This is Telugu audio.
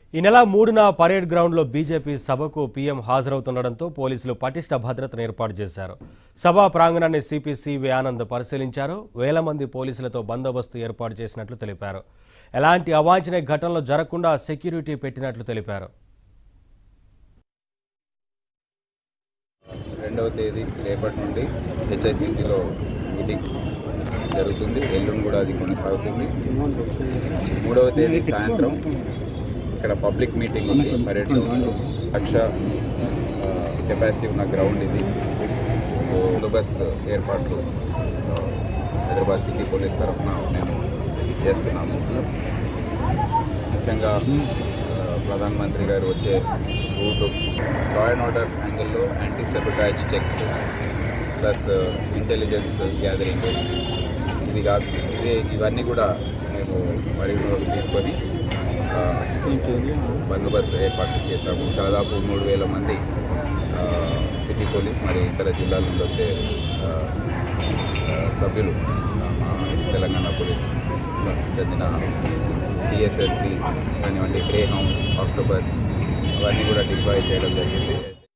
ఈ నెల మూడున పరేడ్ గ్రౌండ్లో బీజేపీ సభకు పీఎం హాజరవుతుండటంతో పోలీసులు పటిష్ట భద్రతను ఏర్పాటు చేశారు సభా ప్రాంగణాన్ని సిపి సివి ఆనంద్ పరిశీలించారు వేల మంది పోలీసులతో బందోబస్తు ఏర్పాటు చేసినట్లు తెలిపారు ఎలాంటి అవాంఛనీయ ఘటనలు జరగకుండా సెక్యూరిటీ పెట్టినట్లు తెలిపారు రెండవ తేదీ రేపటి నుండి హెచ్ఐసిసిలో మీటింగ్ జరుగుతుంది ఎల్లుండి కూడా అది కొనసాగుతుంది మూడవ తేదీ సాయంత్రం ఇక్కడ పబ్లిక్ మీటింగ్ ఉంది పరేడ్ గ్రౌండ్లో లక్ష ఆ, కెపాసిటీ ఉన్న గ్రౌండ్ ఇది సో బందోబస్త్ ఏర్పాట్లు ఆ, హైదరాబాద్ సిటీ పోలీస్ తరఫున మేము చేస్తున్నాము ముఖ్యంగా ఆ, ప్రధానమంత్రి గారు వచ్చే రూట్ లా అండ్ ఆర్డర్ యాంగిల్లో anti sabotage checks plus intelligence gathering ఇది కాదు ఇది ఇవన్నీ కూడా మేము పరిగణలోకి తీసుకొని ఆ, బందోబస్తు ఏర్పాట్లు చేశాము దాదాపు మూడు వేల మంది ఆ, సిటీ పోలీస్ మరి ఇతర జిల్లాల నుండి వచ్చే ఆ, ఆ, సభ్యులు ఆ, మా తెలంగాణ పోలీస్ చెందిన టీఎస్ఎస్పి కానివ్వండి గ్రే హౌండ్స్ ఆక్టోబస్ అవన్నీ కూడా డిప్లాయ్ చేయడం జరిగింది